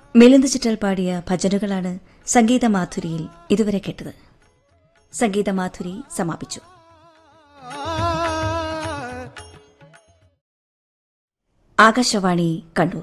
മിലിന്ദ് ചിറ്റൽ പാടിയ ഭജനുകളാണ് സംഗീതമാധുരിയിൽ ഇതുവരെ കേട്ടത് സംഗീതമാധുരി സമാപിച്ചു ആകാശവാണി കണ്ണൂർ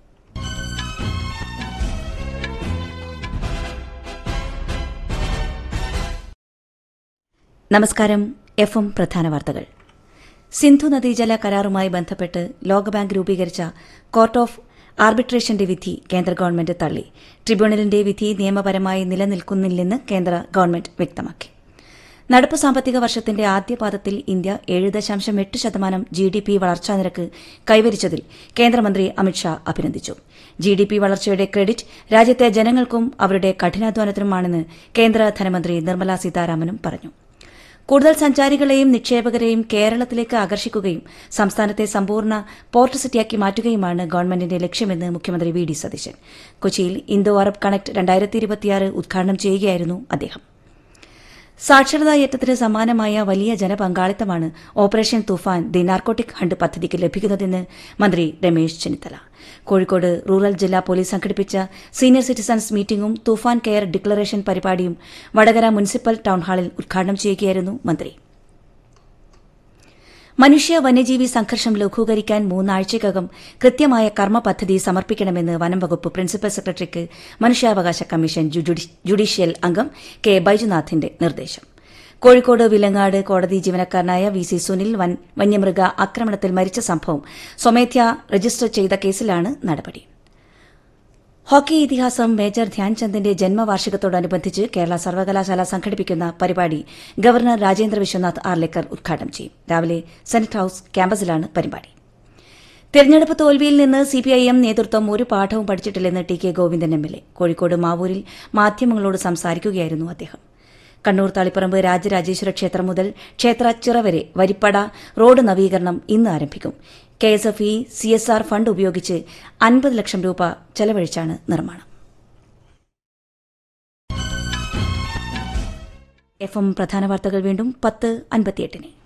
നമസ്കാരം എഫ് എം പ്രധാന വാർത്തകൾ സിന്ധു നദീജല കരാറുമായി ബന്ധപ്പെട്ട് ലോകബാങ്ക് രൂപീകരിച്ച കോർട്ട് ഓഫ് ആർബിട്രേഷന്റെ വിധി കേന്ദ്ര ഗവൺമെന്റ് തള്ളി ട്രിബ്യൂണലിന്റെ വിധി നിയമപരമായി നിലനിൽക്കുന്നില്ലെന്ന് കേന്ദ്ര ഗവൺമെന്റ് വ്യക്തമാക്കി നടപ്പ് സാമ്പത്തിക വർഷത്തിന്റെ ആദ്യപാദത്തിൽ ഇന്ത്യ ഏഴ് ദശാംശം എട്ട് ശതമാനം ജി ഡി പി വളർച്ചാ നിരക്ക് കൈവരിച്ചതിൽ കേന്ദ്രമന്ത്രി അമിത്ഷാ അഭിനന്ദിച്ചു ജി ഡി പി വളർച്ചയുടെ ക്രെഡിറ്റ് രാജ്യത്തെ ജനങ്ങൾക്കും അവരുടെ കഠിനാധ്വാനത്തിനുമാണെന്ന് കേന്ദ്ര ധനമന്ത്രി നിർമ്മല സീതാരാമനും പറഞ്ഞു കൂടുതൽ സഞ്ചാരികളെയും നിക്ഷേപകരെയും കേരളത്തിലേക്ക് ആകർഷിക്കുകയും സംസ്ഥാനത്തെ സമ്പൂർണ്ണ പോർട്ട് സിറ്റിയാക്കി മാറ്റുകയുമാണ് ഗവൺമെന്റിന്റെ ലക്ഷ്യമെന്ന് മുഖ്യമന്ത്രി വി ഡി സതീശൻ കൊച്ചിയിൽ ഇന്തോ അറബ് കണക്ട് രണ്ടായിരത്തി ഇരുപത്തിയാറ് ഉദ്ഘാടനം ചെയ്യുകയായിരുന്നു അദ്ദേഹം സാക്ഷരതാ യജ്ഞത്തിന് സമാനമായ വലിയ ജനപങ്കാളിത്തമാണ് operation Toofan the narcotic hunt പദ്ധതിക്ക് ലഭിക്കുന്നതെന്ന് മന്ത്രി രമേശ് ചെന്നിത്തല കോഴിക്കോട് റൂറൽ ജില്ലാ പോലീസ് സംഘടിപ്പിച്ച സീനിയർ സിറ്റിസൺസ് മീറ്റിംഗും തുഫാൻ കെയർ ഡിക്ലറേഷൻ പരിപാടിയും വടകര മുനിസിപ്പൽ ടൌൺഹാളിൽ ഉദ്ഘാടനം ചെയ്യുകയായിരുന്നു മന്ത്രി മനുഷ്യ വന്യജീവി സംഘർഷം ലഘൂകരിക്കാൻ മൂന്നാഴ്ചയ്ക്കകം കൃത്യമായ കർമ്മ പദ്ധതി സമർപ്പിക്കണമെന്ന് വനം വകുപ്പ് പ്രിൻസിപ്പൽ സെക്രട്ടറിക്ക് മനുഷ്യാവകാശ കമ്മീഷൻ ജുഡീഷ്യൽ അംഗം കെ ബൈജുനാഥിന്റെ നിർദ്ദേശം കോഴിക്കോട് വിലങ്ങാട് കോടതി ജീവനക്കാരനായ വി സി സുനിൽ വന്യമൃഗ ആക്രമണത്തിൽ മരിച്ച സംഭവം സ്വമേധ്യ രജിസ്റ്റർ ചെയ്ത കേസിലാണ് നടപടി ഹോക്കി ഇതിഹാസം മേജർ ധ്യാൻചന്ദിന്റെ ജന്മവാർഷികത്തോടനുബന്ധിച്ച് കേരള സർവകലാശാല സംഘടിപ്പിക്കുന്ന പരിപാടി ഗവർണർ രാജേന്ദ്ര വിശ്വനാഥ് ആർലേക്കർ ഉദ്ഘാടനം ചെയ്യും രാവിലെ സെനറ്റ് ഹൌസ് ക്യാമ്പസിലാണ് പരിപാടി തെരഞ്ഞെടുപ്പ് തോൽവിയിൽ നിന്ന് സിപിഐഎം നേതൃത്വം ഒരു പാഠവും പഠിച്ചിട്ടില്ലെന്ന് T K Govindan M L A Kozhikode മാവൂരിൽ മാധ്യമങ്ങളോട് സംസാരിക്കുകയായിരുന്നു അദ്ദേഹം കണ്ണൂർ തളിപ്പറമ്പ് രാജരാജേശ്വര ക്ഷേത്രം മുതൽ ക്ഷേത്ര ചിറ വരെ വരിപ്പട റോഡ് നവീകരണം ഇന്ന് ആരംഭിക്കും K S F E C S R fund ഉപയോഗിച്ച് അൻപത് ലക്ഷം രൂപ ചെലവഴിച്ചാണ് നിർമ്മാണം എഫ് എം പ്രധാന വാർത്തകൾ വീണ്ടും പത്ത് അൻപത്തിയെട്ടിന്